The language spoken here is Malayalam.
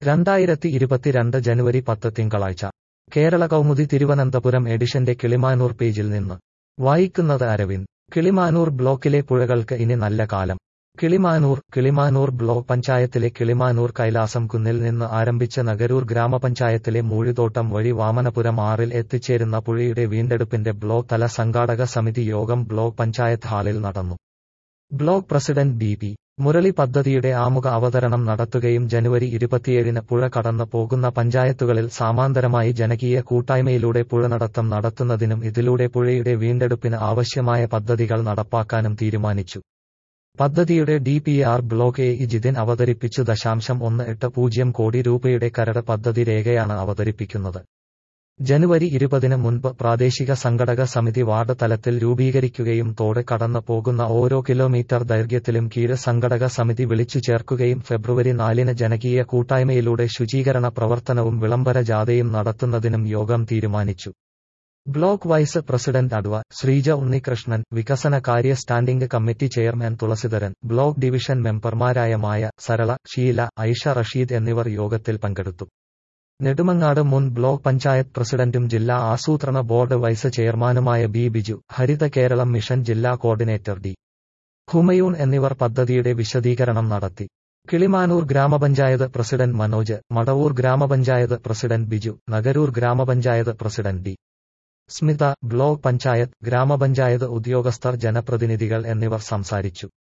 രണ്ടായിരത്തി ഇരുപത്തിരണ്ട് ജനുവരി പത്ത് തിങ്കളാഴ്ച കേരള കൗമുദി തിരുവനന്തപുരം എഡിഷന്റെ കിളിമാനൂർ പേജിൽ നിന്ന് വായിക്കുന്നത് അരവിന്ദ് കിളിമാനൂർ ബ്ലോക്കിലെ പുഴകൾക്ക് ഇനി നല്ല കാലം കിളിമാനൂർ കിളിമാനൂർ ബ്ലോക്ക് പഞ്ചായത്തിലെ കിളിമാനൂർ കൈലാസം കുന്നിൽ നിന്ന് ആരംഭിച്ച നഗരൂർ ഗ്രാമപഞ്ചായത്തിലെ മൂഴിത്തോട്ടം വഴി വാമനപുരം ആറിൽ എത്തിച്ചേരുന്ന പുഴയുടെ വീണ്ടെടുപ്പിന്റെ ബ്ലോക്ക് തല സംഘാടക സമിതി യോഗം ബ്ലോക്ക് പഞ്ചായത്ത് ഹാളിൽ നടന്നു block president B P Murali പദ്ധതിയുടെ ആമുഖ അവതരണം നടത്തുകയും ജനുവരി ഇരുപത്തിയേഴിന് പുഴ കടന്നു പോകുന്ന പഞ്ചായത്തുകളിൽ സമാന്തരമായി ജനകീയ കൂട്ടായ്മയിലൂടെ പുഴനടത്തം നടത്തുന്നതിനും ഇതിലൂടെ പുഴയുടെ വീണ്ടെടുപ്പിന് ആവശ്യമായ പദ്ധതികൾ നടപ്പാക്കാനും തീരുമാനിച്ചു പദ്ധതിയുടെ D P R block A Jithin അവതരിപ്പിച്ചു ദശാംശം ഒന്ന് എട്ട് പൂജ്യം കോടി രൂപയുടെ കരട് പദ്ധതി രേഖയാണ് അവതരിപ്പിക്കുന്നത് ജനുവരി ഇരുപതിന് മുൻപ് പ്രാദേശിക സംഘടക സമിതി വാർഡ് തലത്തിൽ രൂപീകരിക്കുകയും തോട് കടന്നു പോകുന്ന ഓരോ കിലോമീറ്റർ ദൈർഘ്യത്തിലും കീഴ് സംഘടക സമിതി വിളിച്ചു ചേർക്കുകയും ഫെബ്രുവരി നാലിന് ജനകീയ കൂട്ടായ്മയിലൂടെ ശുചീകരണ പ്രവർത്തനവും വിളംബര ജാഥയും നടത്തുന്നതിനും യോഗം തീരുമാനിച്ചു block vice president adv Sreeja Unnikrishnan വികസന കാര്യ standing committee chairman Thulasidharan block division മെമ്പർമാരായ മായ സരള ഷീല ഐഷ റഷീദ് എന്നിവർ യോഗത്തിൽ പങ്കെടുത്തു നെടുമങ്ങാട് മുൻ ബ്ലോക്ക് പഞ്ചായത്ത് പ്രസിഡന്റും ജില്ലാ ആസൂത്രണ ബോർഡ് വൈസ് ചെയർമാനുമായ ബി ബിജു ഹരിത കേരളം മിഷൻ ജില്ലാ കോർഡിനേറ്റർ ഡി ഹുമയൂൺ എന്നിവർ പദ്ധതിയുടെ വിശദീകരണം നടത്തി കിളിമാനൂർ ഗ്രാമപഞ്ചായത്ത് പ്രസിഡന്റ് മനോജ് മടവൂർ ഗ്രാമപഞ്ചായത്ത് പ്രസിഡന്റ് ബിജു നഗരൂർ ഗ്രാമപഞ്ചായത്ത് president D Smitha block panchayat ഗ്രാമപഞ്ചായത്ത് ഉദ്യോഗസ്ഥർ ജനപ്രതിനിധികൾ എന്നിവർ സംസാരിച്ചു